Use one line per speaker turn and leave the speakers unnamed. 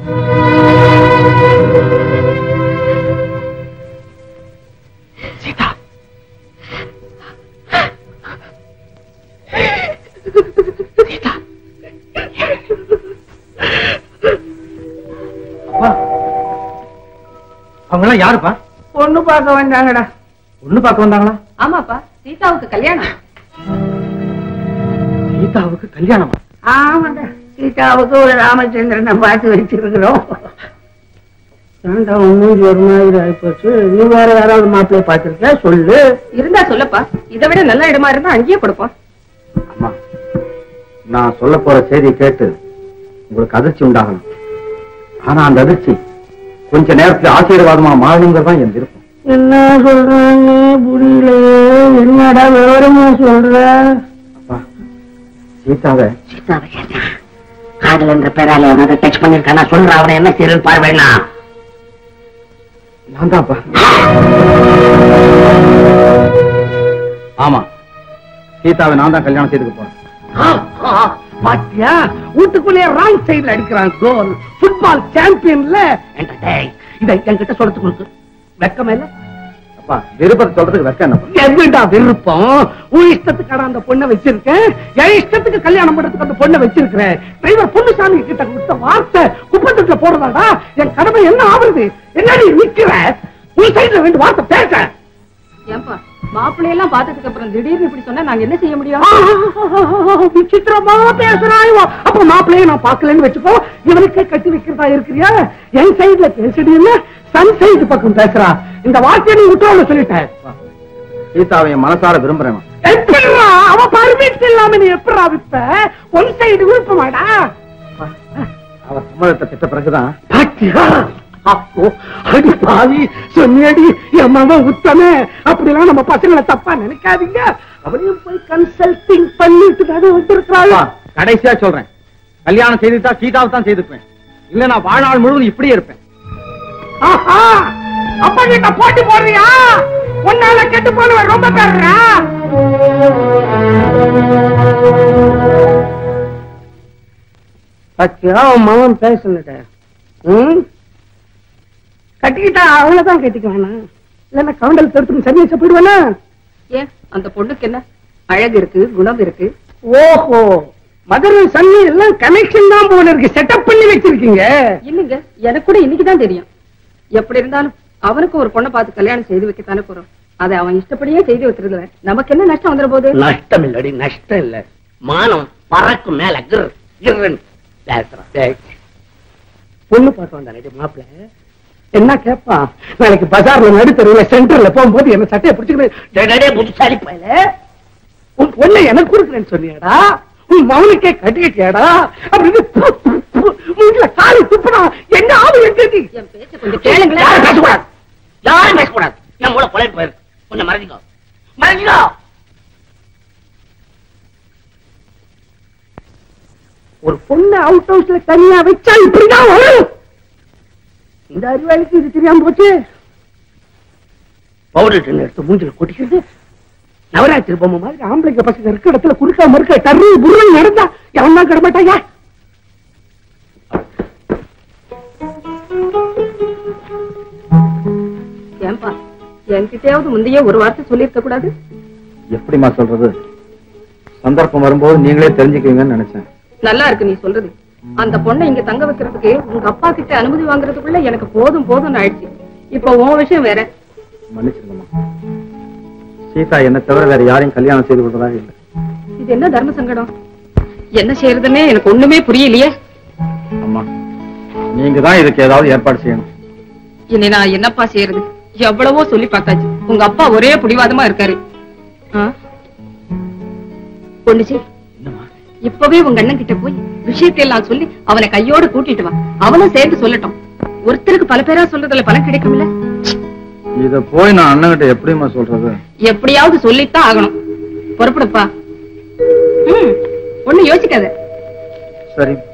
சீதா சீதா அப்பா அவங்களாம் யாருப்பா
பொண்ணு பார்க்க வந்தாங்கடா
ஒண்ணு பார்க்க வந்தாங்களா
ஆமாப்பா சீதாவுக்கு கல்யாணம்
சீதாவுக்கு கல்யாணமா
ஆமாடா சீதாவுக்கு ஒரு ராமச்சந்திரனை பார்த்து வச்சிருக்கிறோம் ஏன்டா உன் மூஞ்சி ஒரு மாதிரி ஆயிப்போச்சு நீ வேற யாராவது மாப்பிள்ளைய பார்த்திருக்க சொல்லு
இருந்தா சொல்லப்பா இதை விட நல்ல இடமா இருந்தா அங்கேயே கொடுப்போம்
அம்மா நான் சொல்ல போற செய்தியை கேட்டு உங்களுக்கு அதிர்ச்சி உண்டாகணும் ஆனா அந்த அதிர்ச்சி கொஞ்ச நேரத்துல ஆசீர்வாதமா மாறணுங்கிறதான் என் விருப்பம்
என்ன சொல்றாங்க புரியலையே என்னடா விவரமா சொல்ற
அப்பா சீதாவை
சீதாவை கேட்டா காதல் என்ற பேரால அவனை டச் பண்ணிருக்கானா சொல்ற அவனை என்ன செய்யறது பார்வைனா
நான் தான்ப்பா ஆமா சீதாவை நான் தான் கல்யாணம் செய்துக்க போறேன்
பாத்தியா வீட்டுக்குள்ளே ராங் சைடுல அடிக்கிறான் கோல் ஃபுட்பால் சாம்பியன்ல இதை என்கிட்ட சொல்றதுக்கு உனக்கு வெக்கமே இல்ல
அப்பா விருப்பத்தை சொல்றதுக்கு வெக்கம் என்னப்பா
எதுடா விருப்பம் உன் இஷ்டத்துக்கு அந்த பொண்ணை வச்சிருக்கேன் என் இஷ்டத்துக்கு கல்யாணம் பண்றதுக்கு அந்த பொண்ணை வச்சிருக்கிறேன் டிரைவர் பொண்ணுசாமி கிட்ட கொடுத்த வார்த்தை குப்பத்துக்குள்ள போடுறதாடா என் கடமை என்ன ஆகுறது என்னடி நிக்கிற உன் சைடுல ரெண்டு வார்த்தை பேச
ஏன்பா மாப்பிள்ளையெல்லாம் பார்த்ததுக்கு அப்புறம் திடீர்னு இப்படி சொன்னா நாங்க என்ன செய்ய முடியும்
விசித்திரமா பேசுறாயோ அப்ப மாப்பிள்ளைய நான் பாக்கலன்னு வச்சுக்கோ இவனுக்கே கட்டி வைக்கிறதா இருக்கிறியா என் சைடுல பேசுடி என்ன சன் சைடு பக்கம் பேசுறா இந்த வார்த்தையை நீ விட்டோன்னு சொல்லிட்டேன்
சீதாவை என் மனசார விரும்புறேன்
எப்படிடா அவ பர்மிட் இல்லாம நீ எப்படா விப்ப ஒன் சைடு விருப்பமாடா
அவ சம்மதத்தை பெற்ற பிறகுதான்
பாத்தியா அப்போ அடி பாவி சொன்னடி என் மகன் உத்தமே அப்படிலாம் நம்ம பசங்களை தப்பா நினைக்காதீங்க அவனையும் போய் கன்சல்டிங் பண்ணிட்டு தானே வந்திருக்கிறாள்
அப்பா, கடைசியா சொல்றேன் கல்யாணம் செய்துட்டா சீதாவை தான் செய்துப்பேன் இல்ல நான் வாழ்நாள் முழுவதும் இப்படியே இருப்பேன்
ஆஹா அப்ப கிட்ட போட்டி போடுறியா உன்னால கெட்டு போனவன் ரொம்ப பேர்றா பத்தியா அவன் மகன் பேசலட ம் கட்டிக்கிட்டா அவ்வளவுதான் கட்டிக்குவானா இல்லன்னா கவுண்டல் தடுத்து சன்னியாச போயிடுவானா
ஏன் அந்த பொண்ணுக்கு என்ன அழகு இருக்கு குணம் இருக்கு
ஓஹோ மதர் சன்னி எல்லாம் கனெக்ஷன் தான் போல இருக்கு செட்டப் பண்ணி வச்சிருக்கீங்க
இல்லைங்க எனக்கு கூட இன்னைக்குதான் தெரியும் எப்படி இருந்தாலும் அவனுக்கு ஒரு பொண்ணை பார்த்து கல்யாணம் செய்து வைக்கத்தானே போறோம் அதை அவன் இஷ்டப்படியே செய்து வைக்கிறதுல நமக்கு என்ன நஷ்டம் வந்துட போகுது
நஷ்டம் இல்லடி நஷ்டம் இல்ல மானம் பறக்கும் மேல கிர் கிர்ன்னு பேசுறான் டேய். பொண்ணு பார்க்க வந்தானே மாப்பிள்ள என்ன கேப்பா நாளைக்கு பஜார்ல நடுத்தருவுல சென்டர்ல போகும்போது என்ன சட்டையை பிடிச்சிக்கிட்டு புதுசாலி பயல உன் பொண்ணை எனக்கு கொடுக்குறேன்னு சொன்னியாடா உன் மௌனுக்கே கட்டிக்கிட்டியாடா அப்படின்னு ப்பு, ப்பு, ப்பு, மூஞ்சில காலி துப்புனா எங்க ஆளு எங்க நீ
என் பேச்ச கொஞ்சம் கேளுங்களேன்
யாரும் பேசக்கூடாது யாரும் பேசக்கூடாது என் மூளை கொலை போயிருக்கு கொஞ்சம் மறந்துக்கோ மறந்துக்கோ ஒரு பொண்ணு அவுட் ஹவுஸ்ல தனியா வச்சா இப்படிதான் வரும் இந்த அறிவாளிக்கு இது தெரியாம போச்சு பவுடர் டின் எடுத்து மூஞ்சில கொட்டிக்கிறது நவராத்திரி பொம்மை மாதிரி ஆம்பளைங்க பசங்க இருக்க இடத்துல குறுக்கா மறுக்க டர்ரு புருன்னு நடந்தா எவன் தான் கிடமாட்டாயா
ஏன்பா என்கிட்டயாவது முந்தைய ஒரு வார்த்தை சொல்லியிருக்க கூடாது
எப்படிம்மா சொல்றது சந்தர்ப்பம் வரும்போது நீங்களே தெரிஞ்சுக்குவீங்கன்னு நினைச்சேன்
நல்லா இருக்கு நீ சொல்றது அந்த பொண்ணை இங்க தங்க வைக்கிறதுக்கு உங்க அப்பா கிட்ட அனுமதி வாங்குறதுக்குள்ள எனக்கு போதும் போதும்னு ஆயிடுச்சு இப்போ உன் விஷயம் வேற
மன்னிச்சிருங்கம்மா சீதா என்ன தவிர வேற யாரையும் கல்யாணம் செய்து கொள்றதாக இல்லை
இது என்ன தர்ம சங்கடம் என்ன செய்யறதுன்னே எனக்கு ஒண்ணுமே புரியலையே
அம்மா நீங்க தான் இதுக்கு ஏதாவது ஏற்பாடு செய்யணும்
இனி நான் என்னப்பா செய்யறது எவ்வளவோ சொல்லி பார்த்தாச்சு உங்க அப்பா ஒரே பிடிவாதமா இருக்காரு ஆ? பொண்ணு செய் இப்பவே உங்க அண்ணன் கிட்ட போய் விஷயத்தை எல்லாம் சொல்லி அவனை கையோட கூட்டிட்டு வா அவனும் சேர்த்து சொல்லட்டும் ஒருத்தருக்கு பல பேரா சொல்றதுல பலன் கிடைக்கும்ல
இத போய் நான் அண்ணன்கிட்ட எப்படிம்மா சொல்றது
எப்படியாவது சொல்லித்தான் ஆகணும் புறப்படுப்பா ம் ஒண்ணு யோசிக்காத
சரி